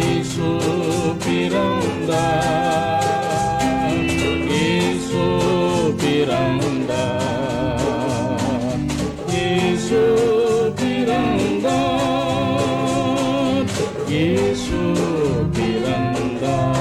இயேசு பிறந்தார் இயேசு பிறந்தார் இயேசு பிறந்தார் இயேசு பிறந்தார்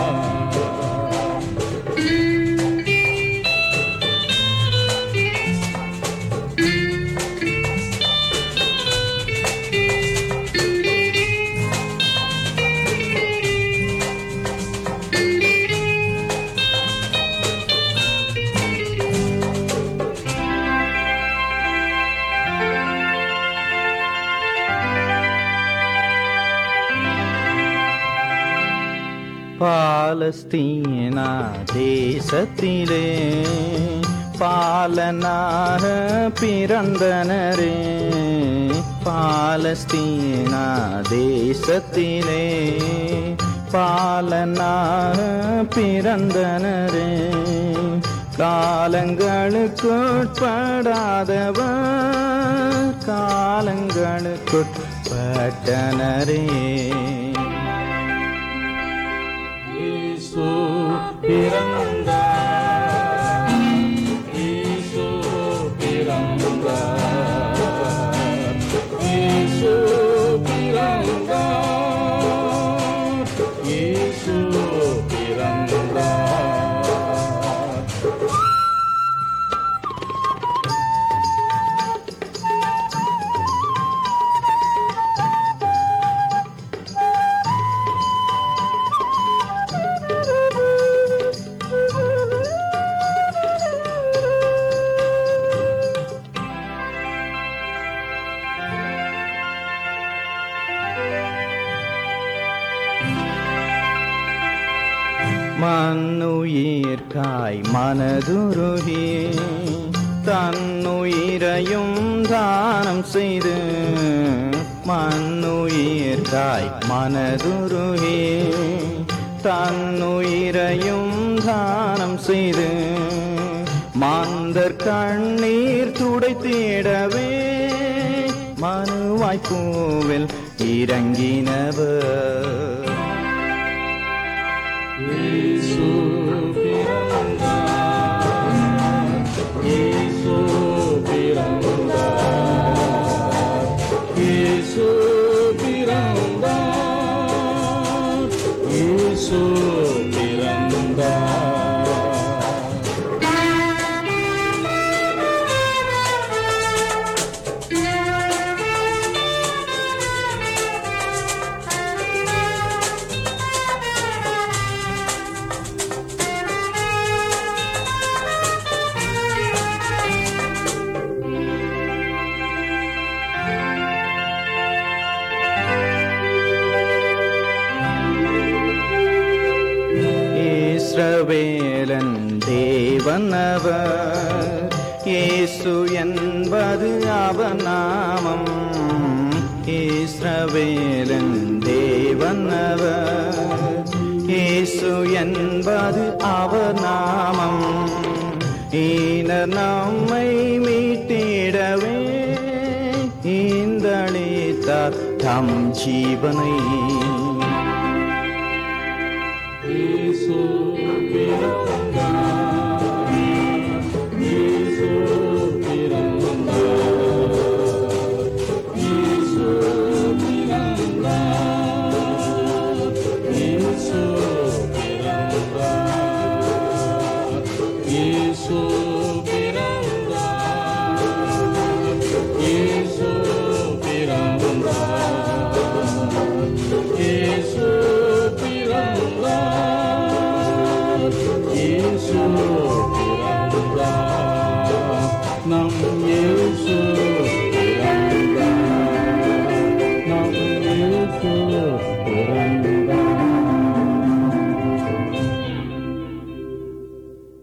பாலஸ்தீனா தேசத்திலே பாலனாக பிறந்தனரே பாலஸ்தீனா தேசத்திலே பாலனாக பிறந்தனரே காலங்களுக்குட்படாதவர் காலங்களுக்குட்பட்டனரே இயேசு பிறந்தார் இயேசு பிறந்தார் இயேசு பிறந்தார் இயேசு பிறந்தார் மண்ணுயிர்காய் மனதுருகி தன்னுயிரையும் தானம் செய்து மண்ணுயிர்காய் மனதுருகி தன்னுயிரையும் தானம் செய்து மாந்தர் கண்ணீர் துடைத்திடவே மனுவாய்ப்பூவில் இறங்கினவர் இயேசு பிறந்தார் இயேசு பிறந்தார் இயேசு பிறந்தார் இயேசு பிறந்தார் இஸ்ரவேலன் தேவனவர் இயேசு என்பது அவர் நாமம் இஸ்ரவேலன் தேவனவர் இயேசு என்பது அவர் நாமம் ஈனர் நம்மை மீட்டிடவே இந்தளித்தார் தம் ஜீவனை